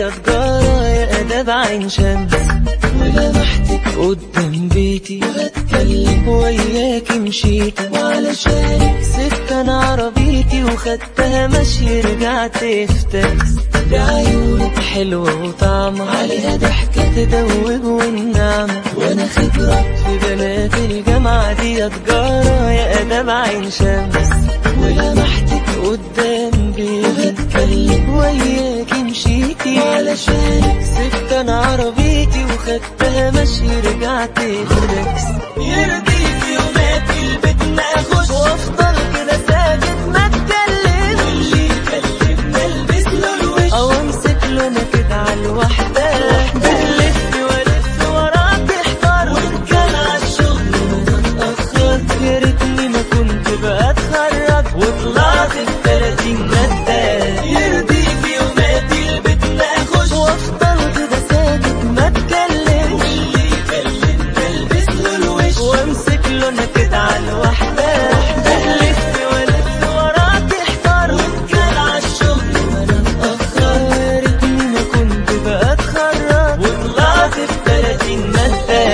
يا تجارة يا أداب عين شمس ولمحتك قدام بيتي وهتكلم وياكي مشيت وعلشانك سبت أنا عربيتي وخدتها مشي رجعت في تاكس بعيونك حلوة وطعمة عليها ضحكة تدوب والنعمة وأنا خبرة في بنات الجامعة دي يا تجارة يا أداب عين شمس ولمحتك قدام بيتي وهتكلم وياكي مشيتي علشانك سبت أنا عربيتي وخدتها مشي رجعت في تاكس يرضيك يومات البيت ما أخش وأفضل كده ساكت ما أتكلم واللي يكلمنا البس له الوش أو أمسك له أنا كده على الوحدة بلف وألف وراه تحتار وإن كان عالشغل وأنا اتأخرت يا ريتني ما كنت بقى اتخرج وطلعت بتلاتين مادة يرضيك يومات البيت ما أخش وأفضل كده ساكت ما أتكلم واللي يكلمنا البس له الوش وأمسك له أنا كده على الوحدة بلف وألف وراه تحتار وإن كان عالشغل وأنا اتأخر يا ريتني ما كنت بقى اتخرج وطلعت بتلاتين مادة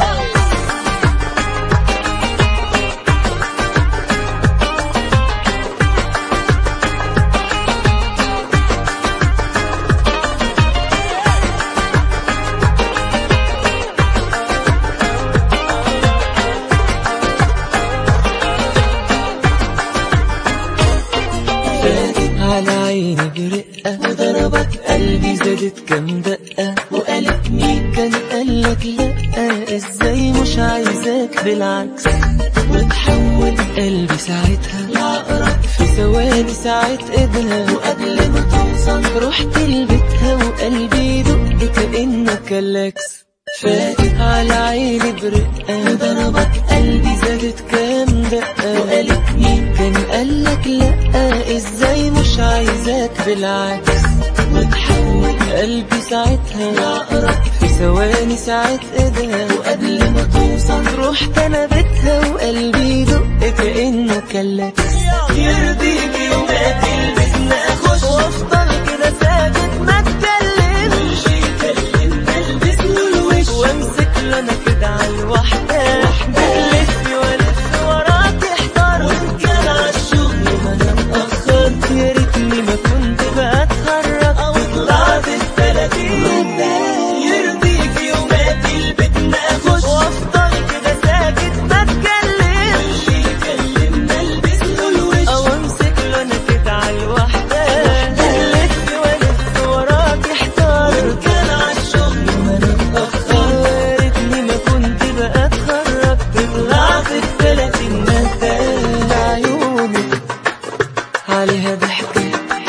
فاتت على عيني برقة وضربت قلبي زادت كام دقة وقالت مين كان قالك لأ ازاي مش عايزاك بالعكس وتحول قلبي ساعتها لعقرب في ثواني ساعة ايدها وقبل ما توصل رحت لبيتها وقلبي دق كأنه كلاكس فاتت على عيني برقة ضربت قلبي زادت كام دقة وقالت مين كان قالك لأ ازاي مش عايزاك بالعكس وتحول قلبي ساعتها لعقرب في ثواني ساعة ايدها وقبل ما توصل رحت انا بيتها وقلبي دق كأنه كلاكس يرضيك يومات البسنا اخش وافضل كده ساكت ما اتكلم واللي يكلمنا البس له الوش وامسك له انا كده على الوحدة بلف والف وراه تحتار وان كان عالشغل ما انا مأخرت يا ريتني ما كنت بقى اتخرج او طلعت التلاتين يرضيك يومات البيت ما اخش وافضل كده ساكت ما اتكلم واللي يكلمنا البس له الوش او امسك له انا كده على الوحدة بلف والف وراه تحتار وان كان عالشغل ما انا مأخر يا ريتني ما كنت بقى اتخرجت طلعت التلاتين مادة عيونك عليها ضحكة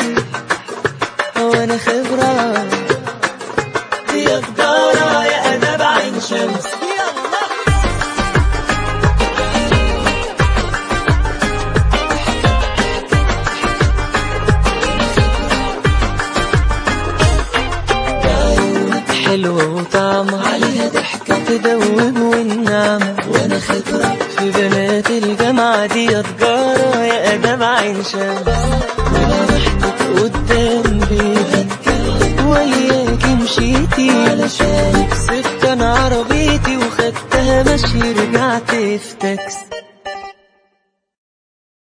وانا خبرة يا تجارة يا أداب عين شمس عيونك حلوة وطعمة عليها ضحكة تدوب والنعمة وانا خبرة في بنات الجامعة دي يا تجارة يا أداب عين شمس ولمحتك قدام بيتي وياكي مشيتي علشانك سبت انا عربيتي وخدتها مشي رجعت في تاكس